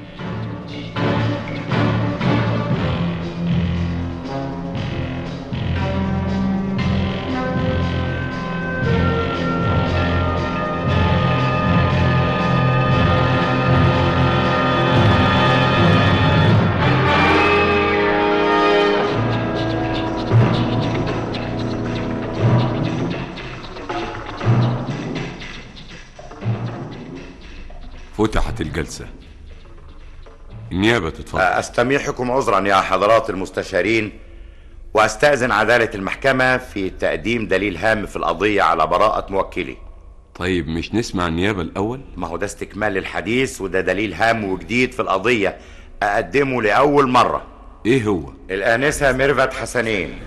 فتحت الجلسة النيابة تتفضل أستميحكم عذرا يا حضرات المستشارين وأستأذن عدالة المحكمة في تقديم دليل هام في القضية على براءة موكلي طيب مش نسمع النيابة الأول ما هو ده استكمال للحديث وده دليل هام وجديد في القضية أقدمه لأول مرة إيه هو الآنسة ميرفت حسنين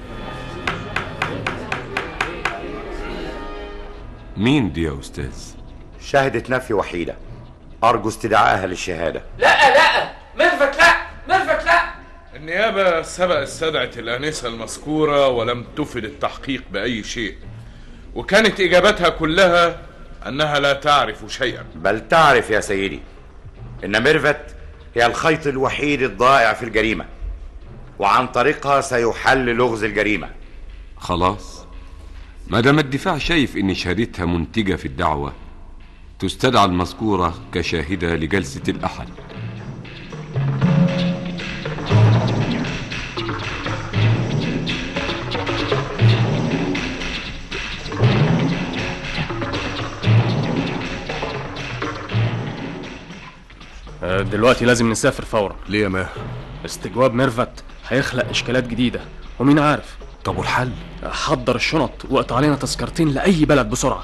مين دي يا أستاذ شهدت نفي وحيدة أرجو استدعائها للشهادة لا لا ميرفت لا ميرفت لا النيابة سبق استدعت الآنسة المذكورة ولم تفد التحقيق بأي شيء وكانت إجابتها كلها أنها لا تعرف شيئا بل تعرف يا سيدي إن ميرفت هي الخيط الوحيد الضائع في الجريمة وعن طريقها سيحل لغز الجريمة خلاص ما دام الدفاع شايف ان شهادتها منتجة في الدعوة تستدعى المذكورة كشاهدة لجلسة الأحد آه، دلوقتي لازم نسافر فورا ليه يا ماهر استجواب ميرفت هيخلق اشكالات جديده ومين عارف طب والحل حضر الشنط واقطع علينا تذكرتين لاي بلد بسرعه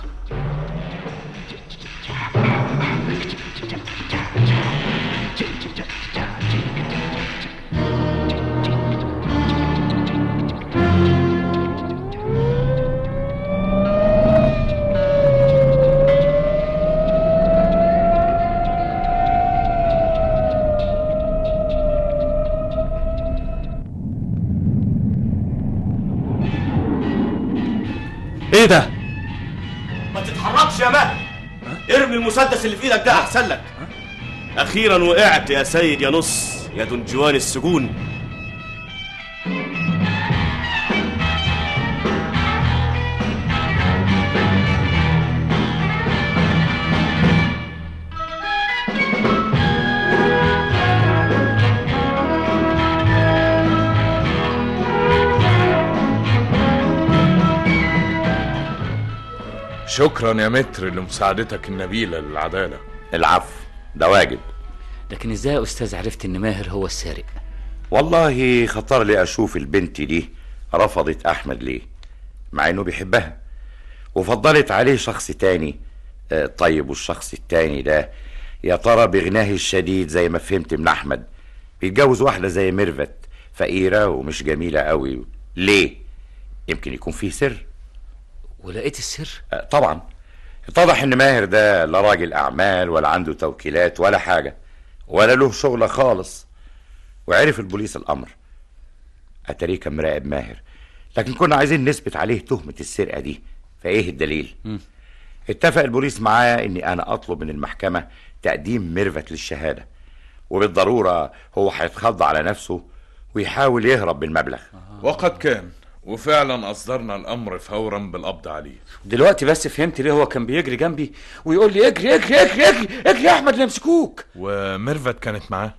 ايه ده ما تتحركش يا مهدي ارمي المسدس اللي في ايدك ده احسن لك اخيرا وقعت يا سيد يا نص يا دنجوان السجون شكرا يا متر لمساعدتك النبيلة للعدالة العفو ده واجب لكن ازاي يا استاذ عرفت ان ماهر هو السارق والله خطر لي اشوف البنت دي رفضت احمد ليه مع انه بيحبها وفضلت عليه شخص تاني آه، طيب والشخص التاني ده يا ترى بغناه الشديد زي ما فهمت من احمد بيتجوز واحده زي ميرفت فقيره ومش جميله قوي ليه يمكن يكون فيه سر ولقيت السر آه، طبعا اتضح ان ماهر ده لا راجل اعمال ولا عنده توكيلات ولا حاجه ولا له شغله خالص وعرف البوليس الامر اتاريه كان مراقب ماهر لكن كنا عايزين نثبت عليه تهمه السرقه دي فايه الدليل اتفق البوليس معايا اني انا اطلب من المحكمه تقديم ميرفت للشهاده وبالضروره هو هيتخض على نفسه ويحاول يهرب بالمبلغ وقد كان وفعلا أصدرنا الأمر فورا بالقبض عليه دلوقتي بس فهمت ليه هو كان بيجري جنبي ويقول لي اجري اجري اجري اجري اجري يا احمد يمسكوك وميرفت كانت معاه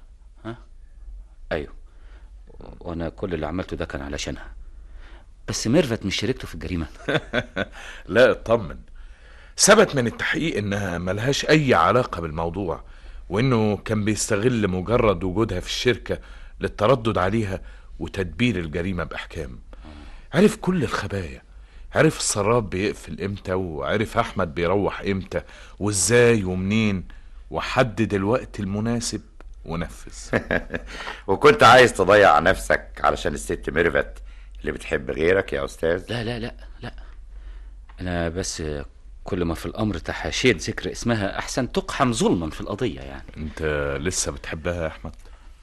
ايوه وانا كل اللي عملته ده كان علشانها بس ميرفت مش شريكته في الجريمه لا اطمن ثبت من التحقيق انها ملهاش اي علاقة بالموضوع وانه كان بيستغل مجرد وجودها في الشركة للتردد عليها وتدبير الجريمة باحكام عرف كل الخبايا عرف السراب بيقفل امتى وعرف احمد بيروح امتى وازاي ومنين وحدد الوقت المناسب ونفذ وكنت عايز تضيع نفسك علشان الست ميرفت اللي بتحب غيرك يا استاذ لا لا لا لا انا بس كل ما في الامر تحاشيت ذكر اسمها احسن تقحم ظلما في القضيه يعني انت لسه بتحبها يا احمد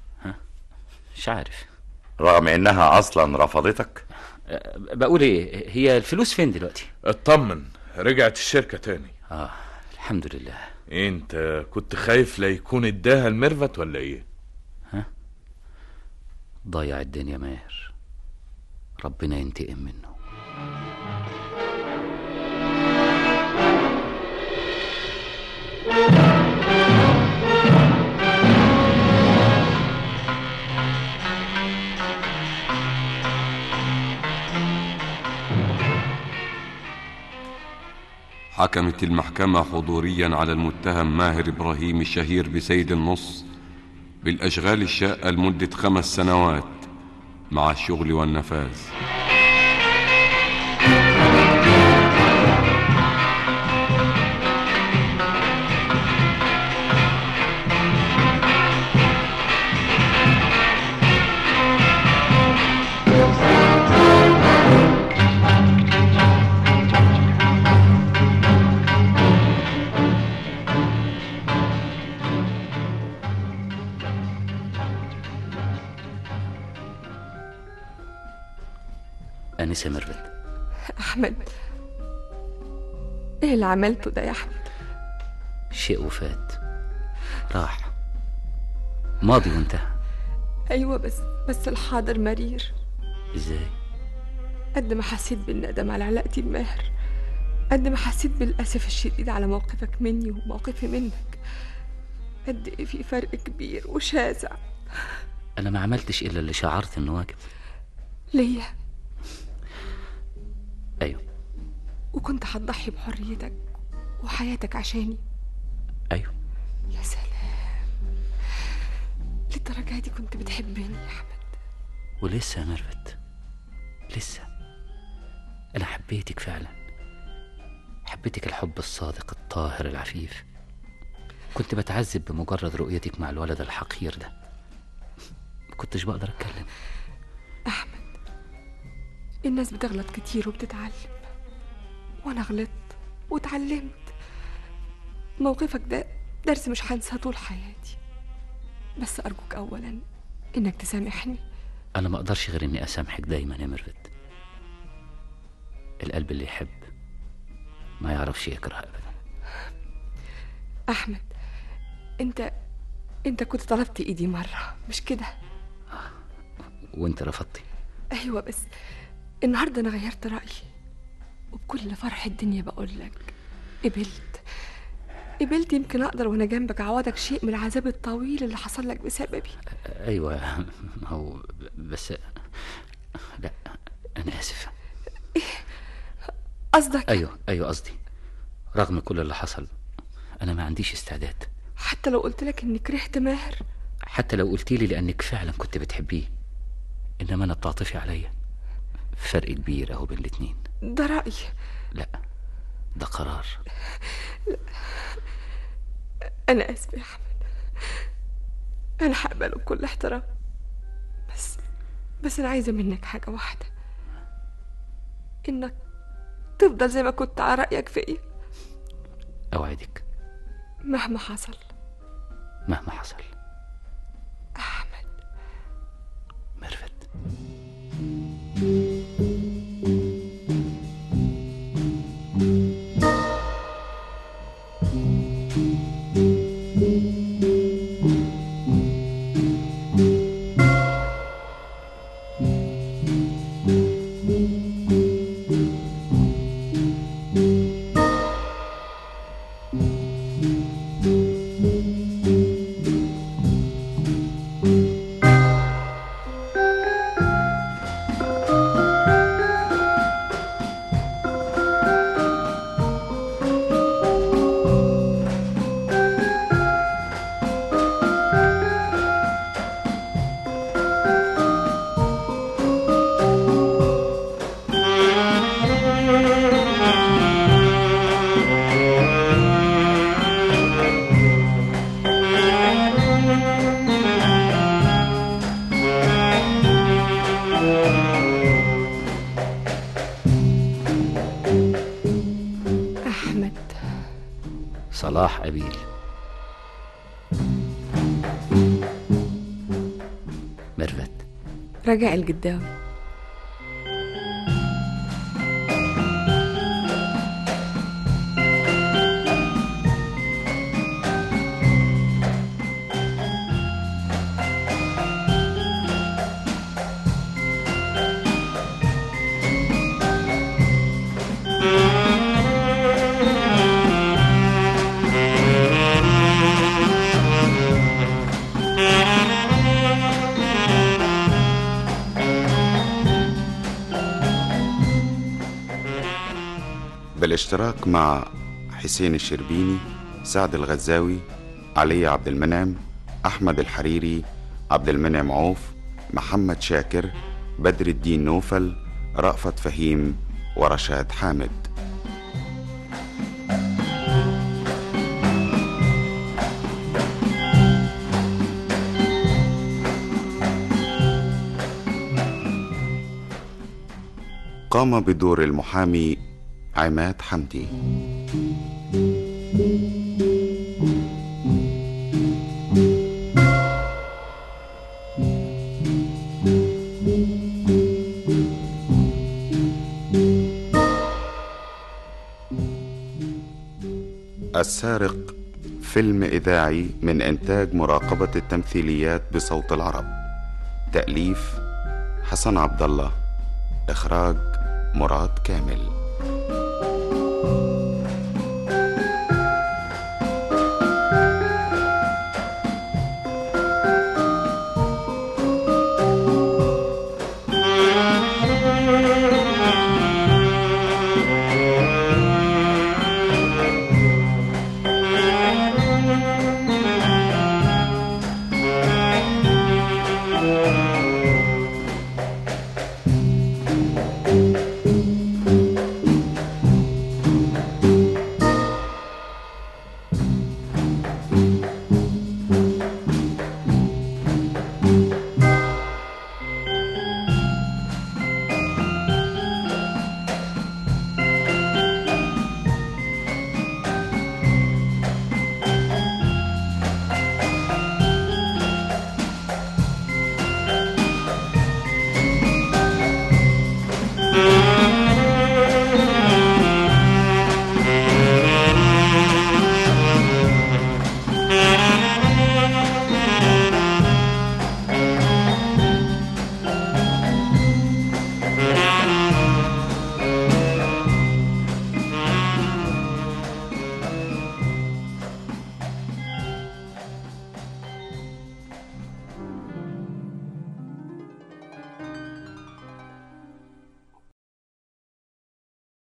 مش عارف رغم انها اصلا رفضتك أه، بقول ايه هي الفلوس فين دلوقتي اطمن رجعت الشركة تاني اه الحمد لله إيه انت كنت خايف لا يكون اداها الميرفت ولا ايه ضيع الدنيا ماهر ربنا ينتقم منه حكمت المحكمة حضوريا على المتهم ماهر إبراهيم الشهير بسيد النص بالأشغال الشاقة لمدة خمس سنوات مع الشغل والنفاذ انسه ميرفت احمد ايه اللي عملته ده يا احمد شيء وفات راح ماضي وانتهى ايوه بس بس الحاضر مرير ازاي قد ما حسيت بالندم على علاقتي بماهر قد ما حسيت بالاسف الشديد على موقفك مني وموقفي منك قد ايه في فرق كبير وشاسع انا ما عملتش الا اللي شعرت انه واجب ليا ايوه وكنت هتضحي بحريتك وحياتك عشاني ايوه يا سلام للدرجة دي كنت بتحبني يا أحمد ولسه يا ميرفت لسه انا حبيتك فعلا حبيتك الحب الصادق الطاهر العفيف كنت بتعذب بمجرد رؤيتك مع الولد الحقير ده ما كنتش بقدر اتكلم الناس بتغلط كتير وبتتعلم وأنا غلطت واتعلمت موقفك ده درس مش هنساه طول حياتي بس أرجوك أولا إنك تسامحني انا ما اقدرش غير اني اسامحك دايما يا ميرفت القلب اللي يحب ما يعرفش يكره ابدا أحمد أنت أنت كنت طلبت إيدي مرة مش كده وانت رفضتي أيوة بس النهاردة أنا غيرت رأيي وبكل فرح الدنيا بقول لك قبلت قبلت يمكن أقدر وأنا جنبك أعوضك شيء من العذاب الطويل اللي حصل لك بسببي ايوه ما هو بس لا انا اسف قصدك ايوه ايوه قصدي رغم كل اللي حصل انا ما عنديش استعداد حتى لو قلت لك إني كرهت ماهر حتى لو قلت لي لانك فعلا كنت بتحبيه انما انا بتعطفي عليا فرق كبير اهو بين الاتنين ده رأيي لا ده قرار أنا آسفة يا أحمد أنا هقبله بكل احترام بس بس أنا عايزة منك حاجة واحدة إنك تفضل زي ما كنت على رأيك فيا اوعدك مهما حصل مهما حصل أحمد ميرفت أحمد صلاح أبيل ميرفت رجع الجداوي بالاشتراك مع حسين الشربيني سعد الغزاوي علي عبد المنعم أحمد الحريري عبد المنعم عوف محمد شاكر بدر الدين نوفل رأفت فهيم ورشاد حامد قام بدور المحامي عماد حمدي السارق فيلم إذاعي من إنتاج مراقبة التمثيليات بصوت العرب تأليف حسن عبد الله إخراج مراد كامل